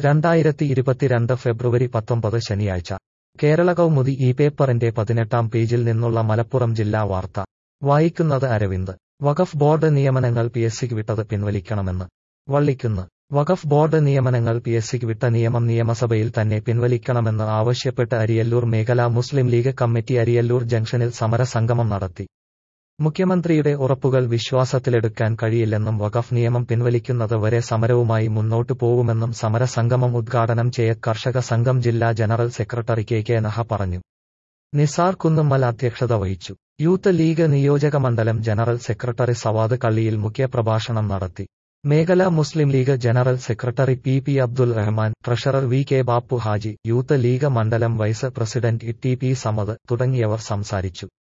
രണ്ടായിരത്തി ഇരുപത്തിരണ്ട് ഫെബ്രുവരി പത്തൊമ്പത് ശനിയാഴ്ച കേരള കൗമുദി ഈ പേപ്പറിന്റെ പതിനെട്ടാം പേജിൽ നിന്നുള്ള മലപ്പുറം ജില്ലാ വാർത്ത വായിക്കുന്നത് അരവിന്ദ് വഖഫ് ബോർഡ് നിയമനങ്ങൾ പി എസ് സിക്ക് വിട്ടത് പിൻവലിക്കണമെന്ന് വള്ളിക്കുന്ന് വഖഫ് ബോർഡ് നിയമനങ്ങൾ പി എസ് സിക്ക് വിട്ട നിയമം നിയമസഭയിൽ തന്നെ പിൻവലിക്കണമെന്ന് ആവശ്യപ്പെട്ട് അരിയല്ലൂർ മേഖലാ മുസ്ലിം ലീഗ് കമ്മിറ്റി അരിയല്ലൂർ ജംഗ്ഷനിൽ സമരസംഗമം നടത്തി മുഖ്യമന്ത്രിയുടെ ഉറപ്പുകൾ വിശ്വാസത്തിലെടുക്കാൻ കഴിയില്ലെന്നും വഖഫ് നിയമം പിൻവലിക്കുന്നത് വരെ സമരവുമായി മുന്നോട്ടു പോവുമെന്നും സമരസംഗമം ഉദ്ഘാടനം ചെയ്യ കർഷക സംഘം ജില്ലാ ജനറൽ സെക്രട്ടറി കെ കെ നഹ പറഞ്ഞു നിസാർ കുന്നുമ്മൽ അധ്യക്ഷത വഹിച്ചു യൂത്ത് ലീഗ് നിയോജക മണ്ഡലം ജനറൽ സെക്രട്ടറി സവാദ് കള്ളിയിൽ മുഖ്യപ്രഭാഷണം നടത്തി മേഖലാ Muslim League general secretary P P Abdul Rahman treasurer V K Bappu Haji youth league മണ്ഡലം vice president T P Samad തുടങ്ങിയവർ സംസാരിച്ചു